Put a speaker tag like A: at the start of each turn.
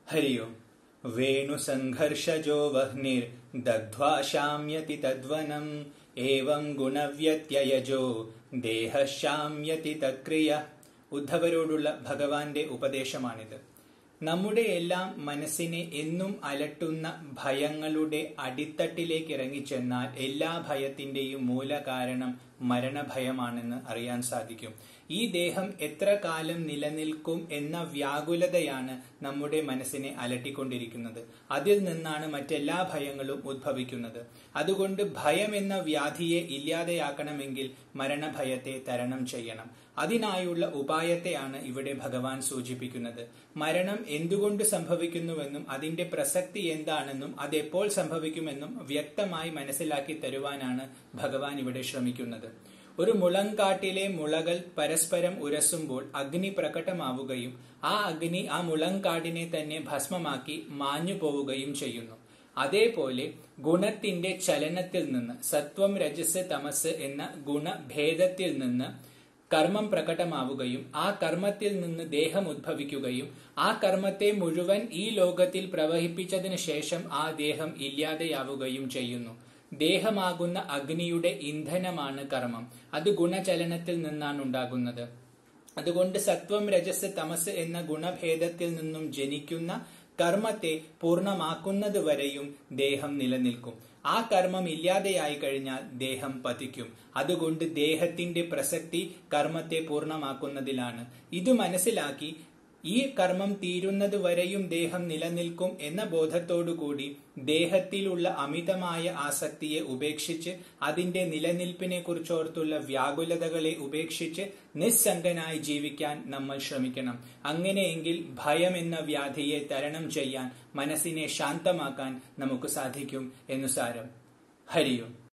A: हरि ओम् वेणुसङ्घर्षजो वह्निर्दग्ध्वा शाम्यति तद्वनम् एवम् ഗുണവ്യത്യയജോ ദേഹശാമ്യതി തക്രിയ ഉദ്ധവരോടുള്ള ഭഗവാന്റെ ഉപദേശമാണിത് നമ്മുടെ എല്ലാം മനസ്സിനെ എന്നും അലട്ടുന്ന ഭയങ്ങളുടെ അടിത്തട്ടിലേക്ക് ഇറങ്ങിച്ചെന്നാൽ എല്ലാ ഭയത്തിന്റെയും മൂലകാരണം മരണഭയമാണെന്ന് അറിയാൻ സാധിക്കും ഈ ദേഹം എത്ര കാലം നിലനിൽക്കും എന്ന വ്യാകുലതയാണ് നമ്മുടെ മനസ്സിനെ അലട്ടിക്കൊണ്ടിരിക്കുന്നത് അതിൽ നിന്നാണ് മറ്റെല്ലാ ഭയങ്ങളും ഉദ്ഭവിക്കുന്നത് അതുകൊണ്ട് ഭയം എന്ന വ്യാധിയെ ഇല്ലാതെയാക്കണമെങ്കിൽ മരണഭയത്തെ തരണം ചെയ്യണം അതിനായുള്ള ഉപായത്തെയാണ് ഇവിടെ ഭഗവാൻ സൂചിപ്പിക്കുന്നത് മരണം എന്തുകൊണ്ട് സംഭവിക്കുന്നുവെന്നും അതിന്റെ പ്രസക്തി എന്താണെന്നും അതെപ്പോൾ സംഭവിക്കുമെന്നും വ്യക്തമായി മനസ്സിലാക്കി തരുവാനാണ് ഭഗവാൻ ഇവിടെ ശ്രമിക്കുന്നത് ഒരു മുളങ്കാട്ടിലെ മുളകൾ പരസ്പരം ഉരസുമ്പോൾ അഗ്നി പ്രകടമാവുകയും ആ അഗ്നി ആ മുളങ്കാടിനെ തന്നെ ഭസ്മമാക്കി മാഞ്ഞു പോവുകയും ചെയ്യുന്നു അതേപോലെ ഗുണത്തിന്റെ ചലനത്തിൽ നിന്ന് സത്വം രജസ് തമസ് എന്ന ഗുണഭേദത്തിൽ നിന്ന് കർമ്മം പ്രകടമാവുകയും ആ കർമ്മത്തിൽ നിന്ന് ദേഹം ഉദ്ഭവിക്കുകയും ആ കർമ്മത്തെ മുഴുവൻ ഈ ലോകത്തിൽ പ്രവഹിപ്പിച്ചതിന് ശേഷം ആ ദേഹം ഇല്ലാതെയാവുകയും ചെയ്യുന്നു ദേഹമാകുന്ന അഗ്നിയുടെ ഇന്ധനമാണ് കർമ്മം അത് ഗുണചലനത്തിൽ നിന്നാണ് ഉണ്ടാകുന്നത് അതുകൊണ്ട് സത്വം രജസ് തമസ് എന്ന ഗുണഭേദത്തിൽ നിന്നും ജനിക്കുന്ന കർമ്മത്തെ പൂർണ്ണമാക്കുന്നത് വരെയും ദേഹം നിലനിൽക്കും ആ കർമ്മം ഇല്ലാതെയായി കഴിഞ്ഞാൽ ദേഹം പതിക്കും അതുകൊണ്ട് ദേഹത്തിന്റെ പ്രസക്തി കർമ്മത്തെ പൂർണ്ണമാക്കുന്നതിലാണ് ഇത് മനസ്സിലാക്കി ഈ കർമ്മം തീരുന്നത് വരെയും ദേഹം നിലനിൽക്കും എന്ന ബോധത്തോടുകൂടി ദേഹത്തിലുള്ള അമിതമായ ആസക്തിയെ ഉപേക്ഷിച്ച് അതിന്റെ നിലനിൽപ്പിനെ കുറിച്ചോർത്തുള്ള വ്യാകുലതകളെ ഉപേക്ഷിച്ച് നിസ്സംഗനായി ജീവിക്കാൻ നമ്മൾ ശ്രമിക്കണം അങ്ങനെയെങ്കിൽ ഭയം എന്ന വ്യാധിയെ തരണം ചെയ്യാൻ മനസ്സിനെ ശാന്തമാക്കാൻ നമുക്ക് സാധിക്കും എന്നു സാരം ഹരിയും